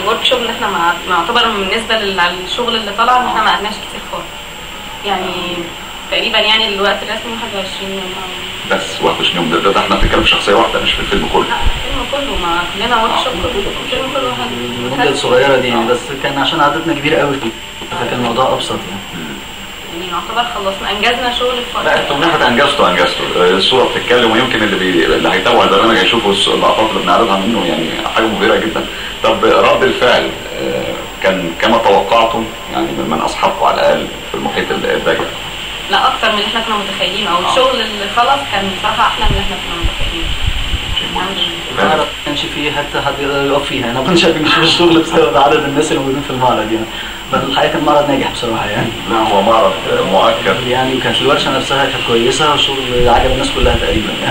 الورك شوب ان احنا مع- نعتبر بالنسبه للشغل اللي طلع ان احنا ما قعدناش كتير خالص يعني تقريبا يعني الوقت الرسمي 21 يوم أو- بس 21 يوم ده, ده احنا بنتكلم في شخصيه واحده مش في الفيلم كله لا الفيلم كله ما كلنا ورك شوب كله الفيلم كله هل- المده الصغيره دي يعني بس كان عشان عددنا كبير قوي فكان الموضوع ابسط يعني يعني نعتبر خلصنا انجزنا شغل الفتره لا انتوا من ناحيه انجزتوا انجزتوا آه، الصوره بتتكلم ويمكن اللي بي... اللي هيتابعوا البرنامج هيشوفوا الس- اللقطات اللي بنعرضها منه يعني حاجه مبهره جدا طب رد الفعل آه، كان كما توقعتم يعني من من اصحابكم على الاقل في المحيط الضيق لا اكتر من اللي احنا كنا متخيلين او الشغل اللي خلص كان بصراحه احلى من اللي احنا كنا متخيلين الحمد لله المعرض ما كانش فيه حتى حد يقدر يقف فيها يعني ما كناش شايفين نشوف الشغل بسبب عدد الناس اللي موجودين في المعرض يعني فالحقيقه كان معرض ناجح بصراحه يعني لا هو معرض مؤكد يعني وكانت الورشه نفسها كانت كويسه والشغل عجب الناس كلها تقريبا يعني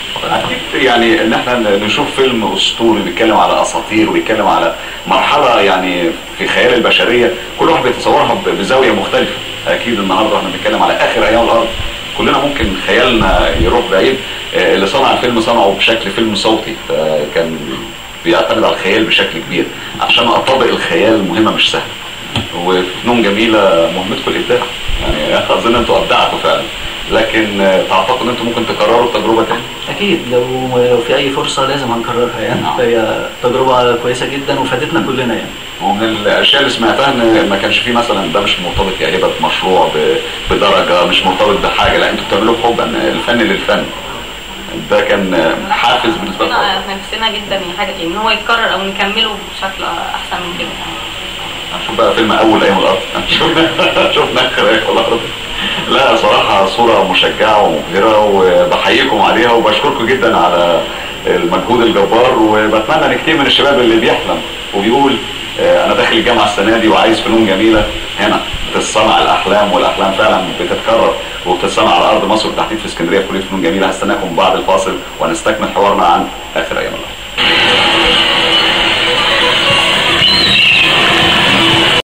اكيد يعني ان احنا نشوف فيلم اسطوري بيتكلم على اساطير وبيتكلم على مرحله يعني في خيال البشريه كل واحد بيتصورها ب- بزاويه مختلفه اكيد النهارده احنا بنتكلم على اخر ايام الارض كلنا ممكن خيالنا يروح بعيد آه، اللي صنع الفيلم صنعه بشكل فيلم صوتي فكان بيعتمد على الخيال بشكل كبير عشان اطبق الخيال مهمه مش سهله وفنون جميله مهمتكم الابداع يعني اظن انتوا ابدعتوا فعلا لكن آه، تعتقد ان انتوا ممكن تكرروا التجربه تاني اكيد لو لو في اي فرصه لازم هنكررها يعني فهي تجربه كويسه جدا وفادتنا كلنا يعني ومن الاشياء اللي سمعتها ان ما كانش فيه مثلا ده مش مرتبط يا هبه بمشروع ب- بدرجه مش مرتبط بحاجه لا انتوا بتعملوه بحب ان الفن للفن ده كان حافز بالنسبه لكم نفسنا نفسنا جدا يعني حاجه يعني ان هو يتكرر او نكمله بشكل احسن من كده شوف بقى فيلم اول ايام الارض شفنا شفنا اخر ايام الارض لا صراحه صوره مشجعه ومبهره وبحييكم عليها وبشكركم جدا على المجهود الجبار وبتمنى ان كتير من الشباب اللي بيحلم وبيقول آه، انا داخل الجامعه السنه دي وعايز فنون جميله هنا بتتصنع الاحلام والاحلام فعلا بتتكرر وبتتصنع على ارض مصر بالتحديد في اسكندريه في كليه فنون جميله هستناكم بعد الفاصل ونستكمل حوارنا عن اخر ايام الارض